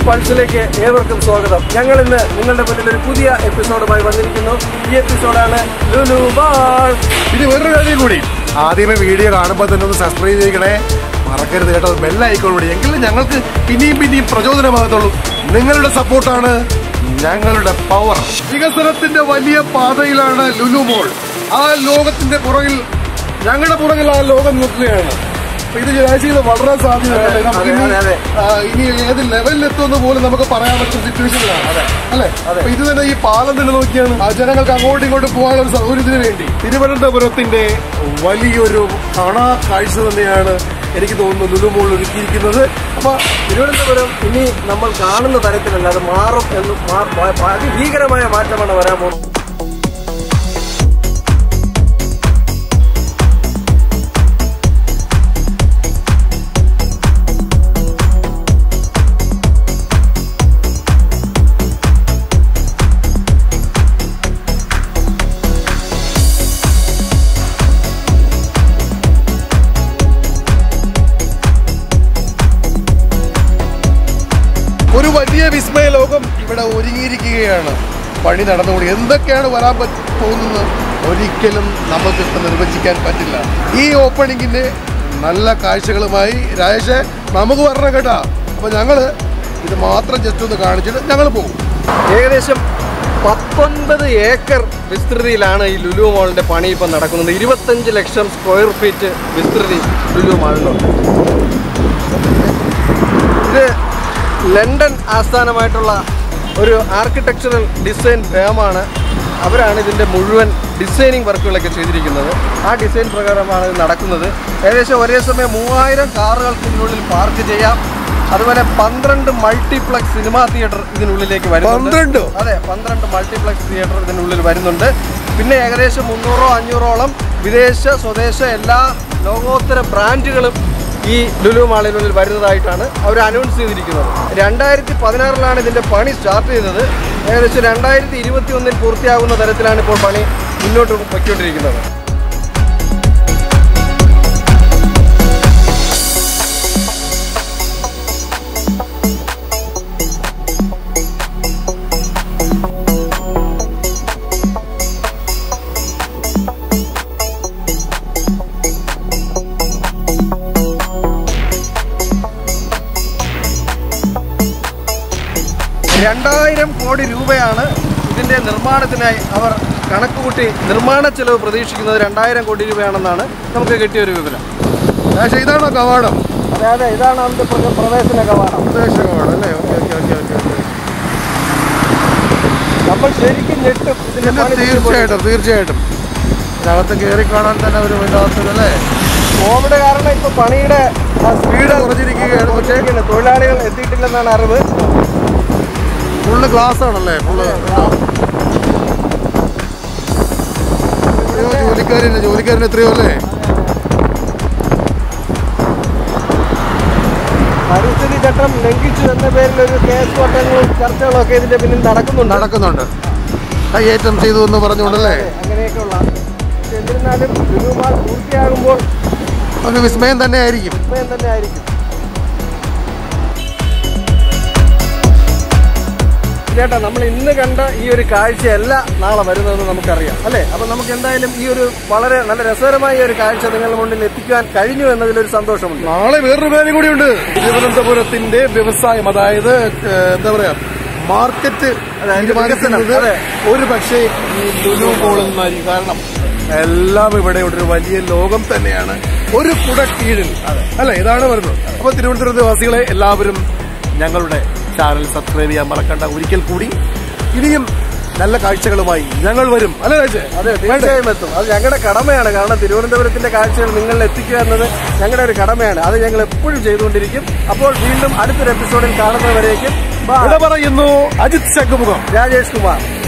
പൾസിലേക്ക് ഏവർക്കും സ്വാഗതം ഞങ്ങൾ ഇന്ന് നിങ്ങളുടെ മുന്നിൽ ഒരു പുതിയ എപ്പിസോഡുമായി വന്നിരിക്കുന്നു ഈ എപ്പിസോഡാണ് ലുലു ബാൾ ഇനി വേറൊരു കാര്യം കൂടി ആദ്യമേ വീഡിയോ കാണുമ്പോൾ തന്നെ ഒന്ന് സബ്സ്ക്രൈബ് ചെയ്യണേ മറക്കരുത് കേട്ടോ ബെല്ലൈക്കോട് എങ്കിലും ഞങ്ങൾക്ക് പിന്നെയും പിന്നെയും പ്രചോദനമാകത്തുള്ളൂ നിങ്ങളുടെ സപ്പോർട്ടാണ് ഞങ്ങളുടെ പവർ വികസനത്തിന്റെ വലിയ പാതയിലാണ് ലുലു മോൾ ആ ലോകത്തിന്റെ പുറകിൽ ഞങ്ങളുടെ പുറകിൽ ആ ലോകം നിൽക്കുകയാണ് അപ്പൊ ഇത് രാശിയിൽ വളരാൻ സാധ്യതയുണ്ട് നമുക്ക് ഇനി, അതെ, അതെ. ആ, ഇനി ഏത് ലെവലിൽ എത്തുമെന്ന് പോലും നമുക്ക് പറയാൻ പറ്റുന്ന സിറ്റുവേഷനിലാണ് അല്ലെ അപ്പൊ ഇത് തന്നെ ഈ പാലം തന്നെ നോക്കിയാണ് ആ ജനങ്ങൾക്ക് അങ്ങോട്ടും ഇങ്ങോട്ടും പോകാനുള്ള ഒരു സൗകര്യത്തിന് വേണ്ടി തിരുവനന്തപുരത്തിന്റെ വലിയൊരു കാണാ കാഴ്ച തന്നെയാണ് എനിക്ക് തോന്നുന്നു ലുലു മോൾ ഒരുക്കിയിരിക്കുന്നത് അപ്പൊ തിരുവനന്തപുരം ഇനി നമ്മൾ കാണുന്ന തരത്തിലല്ല അത് മാറും എന്ന് മാ- മാ- അതിഭീകരമായ മാറ്റമാണ് വരാൻ പോകുന്നത് ഒരു വലിയ വിസ്മയ ലോകം ഇവിടെ ഒരുങ്ങിയിരിക്കുകയാണ് പണി നടന്നുകൂടി എന്തൊക്കെയാണ് വരാൻ പറ്റ പോകുന്നത് ഒരിക്കലും നമുക്ക് ഇപ്പം നിർവചിക്കാൻ പറ്റില്ല ഈ ഓപ്പണിങ്ങിന്റെ നല്ല കാഴ്ചകളുമായി രാജേഷ് നമുക്ക് വരണം കേട്ടാ അപ്പൊ ഞങ്ങള് ഇത് മാത്രം ജസ്റ്റ് ഒന്ന് കാണിച്ചിട്ട് ഞങ്ങൾ പോകും ഏകദേശം പത്തൊൻപത് ഏക്കർ വിസ്തൃതിയിലാണ് ഈ ലുലു മാളിന്റെ പണി ഇപ്പം നടക്കുന്നത് ഇരുപത്തഞ്ച് ലക്ഷം സ്ക്വയർ ഫീറ്റ് വിസ്തൃതി ലുലു മാളിലുണ്ട് ഇത് ലണ്ടൻ ആസ്ഥാനമായിട്ടുള്ള ഒരു ആർക്കിടെക്ചറൽ ഡിസൈൻ ഫേമാണ് അവരാണ് ഇതിൻ്റെ മുഴുവൻ ഡിസൈനിങ് വർക്കുകളൊക്കെ ചെയ്തിരിക്കുന്നത് ആ ഡിസൈൻ പ്രകാരമാണ് ഇത് നടക്കുന്നത് ഏകദേശം ഒരേ സമയം മൂവായിരം കാറുകൾക്ക് ഇതിനുള്ളിൽ പാർക്ക് ചെയ്യാം അതുപോലെ പന്ത്രണ്ട് മൾട്ടിപ്ലക്സ് സിനിമാ തിയേറ്റർ ഇതിനുള്ളിലേക്ക് വരുന്നുണ്ട് പന്ത്രണ്ടോ? അതെ പന്ത്രണ്ട് മൾട്ടിപ്ലക്സ് തിയേറ്റർ ഇതിനുള്ളിൽ വരുന്നുണ്ട് പിന്നെ ഏകദേശം മുന്നൂറോ അഞ്ഞൂറോളം വിദേശ സ്വദേശ എല്ലാ ലോകോത്തര ബ്രാൻഡുകളും ഈ ലുലു മാളിനുള്ളിൽ വരുന്നതായിട്ടാണ് അവർ അനൗൺസ് ചെയ്തിരിക്കുന്നത് രണ്ടായിരത്തി പതിനാറിലാണ് ഇതിന്റെ പണി സ്റ്റാർട്ട് ചെയ്തത് ഏകദേശം രണ്ടായിരത്തി ഇരുപത്തി ഒന്നിൽ പൂർത്തിയാകുന്ന തരത്തിലാണ് ഇപ്പോൾ പണി മുന്നോട്ട് പൊയ്ക്കൊണ്ടിരിക്കുന്നത് രണ്ടായിരം കോടി രൂപയാണ് ഇതിന്റെ നിർമ്മാണത്തിനായി അവർ കണക്കുകൂട്ടി നിർമ്മാണ ചെലവ് പ്രതീക്ഷിക്കുന്നത് രണ്ടായിരം കോടി രൂപയാണെന്നാണ് നമുക്ക് കിട്ടിയ ഒരു വിവരം രാജേഷ് ഇതാണോ കവാടം അതെ അതെ ഇതാണ് അതിന്റെ പ്ര- പ്രവേശന കവാടം ഉദ്ദേശ കവാടം അല്ലേ okay okay okay okay okay നമ്മൾ ശരിക്കും ഞെട്ടും ഇതിന്റെ പിന്നെ പണി തീർച്ചയായിട്ടും തീർച്ചയായിട്ടും ഇതിനകത്ത് കയറി കാണാൻ തന്നെ ഒരു വല്ലാത്തതല്ലേ കോവിഡ് കാരണം ഇപ്പൊ പണിയുടെ സ്പീഡ് കുറഞ്ഞിരിക്കുകയാണ് പക്ഷേ കുറച്ചിരിക്കുകയാണ്. തൊഴിലാളികൾ എത്തിയിട്ടില്ലെന്നാണ് അറിവ് ഫുള്ള് ഗ്ലാസ് ആണല്ലേ ഫുള്ള് എത്രയോ ജോലിക്കാരില്ല ജോലിക്കാരന് എത്രയോ അല്ലേ പരിസ്ഥിതി ചട്ടം ലംഘിച്ചു എന്ന പേരിൽ ഒരു കേസ് വട്ടങ്ങളും ചർച്ചകളും ഒക്കെ ഇതിന്റെ പിന്നിൽ നടക്കുന്നുണ്ട് നടക്കുന്നുണ്ട് കയ്യേറ്റം ചെയ്തു എന്ന് പറഞ്ഞുകൊണ്ടല്ലേ അതെ, അങ്ങനെയൊക്കെയുള്ള പക്ഷെ എന്നിരുന്നാലും ലുലുമാൾ പൂർത്തിയാകുമ്പോൾ ഒരു വിസ്മയം തന്നെ ആയിരിക്കും വിസ്മയം തന്നെ ആയിരിക്കും ചേട്ടാ നമ്മൾ ഇന്ന് കണ്ട ഈ ഒരു കാഴ്ചയല്ല നാളെ വരുന്നതെന്ന് നമുക്കറിയാം അല്ലേ അപ്പൊ നമുക്ക് എന്തായാലും ഈ ഒരു വളരെ നല്ല രസകരമായ ഒരു കാഴ്ച നിങ്ങളുടെ മുന്നിൽ എത്തിക്കാൻ കഴിഞ്ഞു എന്നതിലൊരു സന്തോഷമുണ്ട് നാളെ വേറൊരു കാര്യം കൂടിയുണ്ട് തിരുവനന്തപുരത്തിന്റെ വ്യവസായം അതായത് ഏഹ്, എന്താ പറയാ മാർക്കറ്റ് അതായത് തീരുമാനിക്കുന്നത് വികസനം, അതെ. ഒരു പക്ഷേ ഈ ലുലു മോളെന്നായിരിക്കും കാരണം എല്ലാം ഇവിടെ ഒരു വലിയ ലോകം തന്നെയാണ് ഒരു കുട കീഴിൽ അല്ലെ ഇതാണ് വരുന്നത് അപ്പൊ തിരുവനന്തപുരത്തെ വാസികളെ എല്ലാവരും ഞങ്ങളുടെ ചാനൽ സബ്സ്ക്രൈബ് ചെയ്യാൻ മറക്കണ്ട ഒരിക്കൽ കൂടി ഇനിയും നല്ല കാഴ്ചകളുമായി ഞങ്ങൾ വരും അല്ലേ രാജേ? അതെ വേണ്ടേ? തീർച്ചയായും എത്തും അത് ഞങ്ങളുടെ കടമയാണ് കാരണം തിരുവനന്തപുരത്തിന്റെ കാഴ്ചകൾ നിങ്ങളിൽ എത്തിക്കുക എന്നത് ഞങ്ങളുടെ ഒരു കടമയാണ് അത് ഞങ്ങൾ എപ്പോഴും ചെയ്തുകൊണ്ടിരിക്കും അപ്പോൾ വീണ്ടും അടുത്തൊരു എപ്പിസോഡിൽ കാണുന്നവരേക്കും ഇവിടെ പറയുന്നു അജിത് ശംഖുമുഖം രാജേഷ് കുമാർ